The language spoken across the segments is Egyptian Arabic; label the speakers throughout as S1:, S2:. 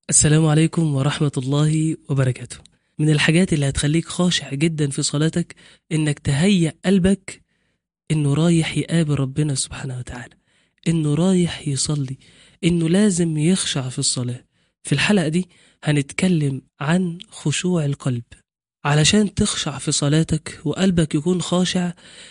S1: السلام عليكم ورحمة الله وبركاته من الحاجات اللي هتخليك خاشع جدا في صلاتك انك تهيأ قلبك انه رايح يقابل ربنا سبحانه وتعالى انه رايح يصلي انه لازم يخشع في الصلاة في الحلقة دي هنتكلم عن خشوع القلب علشان تخشع في صلاتك وقلبك يكون خاشع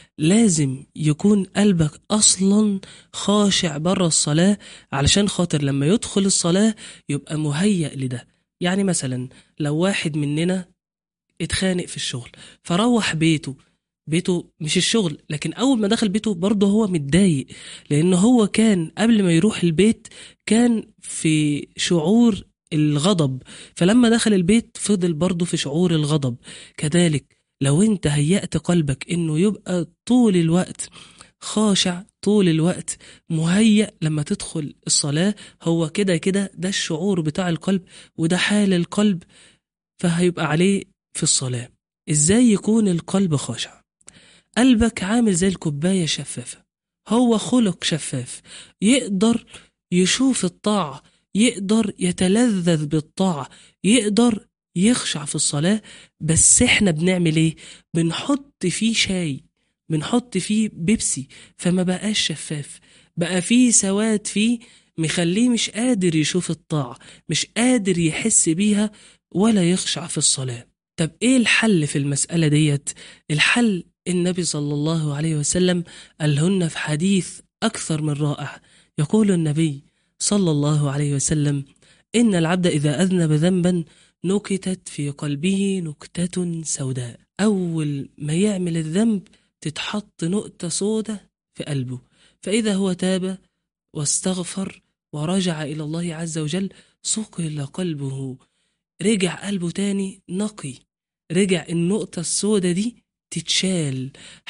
S1: لازم يكون قلبك أصلا خاشع بره الصلاة علشان خاطر لما يدخل الصلاة يبقى مهيأ لده يعني مثلا لو واحد مننا اتخانق في الشغل فروح بيته بيته مش الشغل لكن أول ما دخل بيته برضه هو متضايق لأن هو كان قبل ما يروح البيت كان في شعور الغضب فلما دخل البيت فضل برضه في شعور الغضب كذلك لو انت هيأت قلبك انه يبقى طول الوقت خاشع طول الوقت مهيأ لما تدخل الصلاة هو كده كده ده الشعور بتاع القلب وده حال القلب فهيبقى عليه في الصلاة ازاي يكون القلب خاشع قلبك عامل زي الكوباية شفافة هو خلق شفاف يقدر يشوف الطاعة يقدر يتلذذ بالطاعة يقدر يخشع في الصلاة بس احنا بنعمل ايه بنحط فيه شاي بنحط فيه بيبسي فما بقاش شفاف بقى فيه سواد فيه مخليه مش قادر يشوف الطاعة مش قادر يحس بيها ولا يخشع في الصلاة طب ايه الحل في المسألة ديت الحل النبي صلى الله عليه وسلم قالهن في حديث أكثر من رائع يقول النبي صلى الله عليه وسلم إن العبد إذا أذنب ذنبا نكتت في قلبه نكتة سوداء أول ما يعمل الذنب تتحط نقطة سودة في قلبه فإذا هو تاب واستغفر ورجع إلى الله عز وجل صقل قلبه رجع قلبه تاني نقي رجع النقطة السودة دي تتشال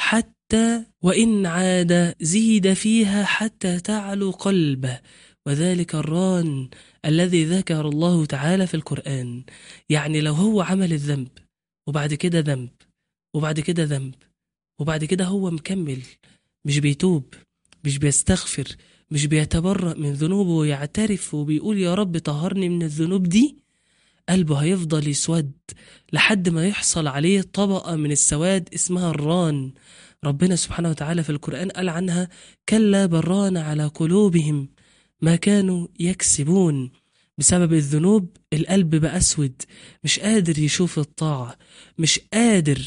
S1: حتى وإن عاد زيد فيها حتى تعلو قلبه وذلك الران الذي ذكر الله تعالى في القرآن يعني لو هو عمل الذنب وبعد كده ذنب وبعد كده ذنب وبعد كده هو مكمل مش بيتوب مش بيستغفر مش بيتبرأ من ذنوبه ويعترف وبيقول يا رب طهرني من الذنوب دي قلبه هيفضل يسود لحد ما يحصل عليه طبقة من السواد اسمها الران ربنا سبحانه وتعالى في القرآن قال عنها كلا بران على قلوبهم ما كانوا يكسبون بسبب الذنوب القلب بقى أسود مش قادر يشوف الطاعة مش قادر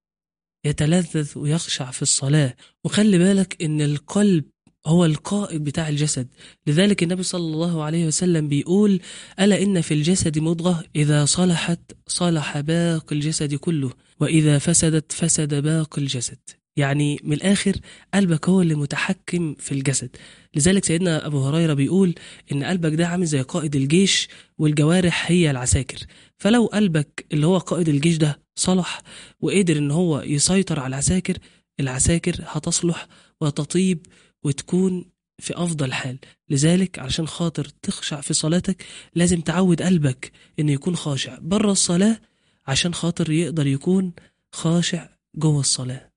S1: يتلذذ ويخشع في الصلاة وخلي بالك إن القلب هو القائد بتاع الجسد لذلك النبي صلى الله عليه وسلم بيقول ألا إن في الجسد مضغة إذا صلحت صلح باقي الجسد كله وإذا فسدت فسد باقي الجسد يعني من الآخر قلبك هو اللي متحكم في الجسد لذلك سيدنا أبو هريرة بيقول إن قلبك ده عامل زي قائد الجيش والجوارح هي العساكر فلو قلبك اللي هو قائد الجيش ده صلح وقدر إن هو يسيطر على العساكر العساكر هتصلح وتطيب وتكون في أفضل حال لذلك علشان خاطر تخشع في صلاتك لازم تعود قلبك إنه يكون خاشع بره الصلاة عشان خاطر يقدر يكون خاشع جوه الصلاة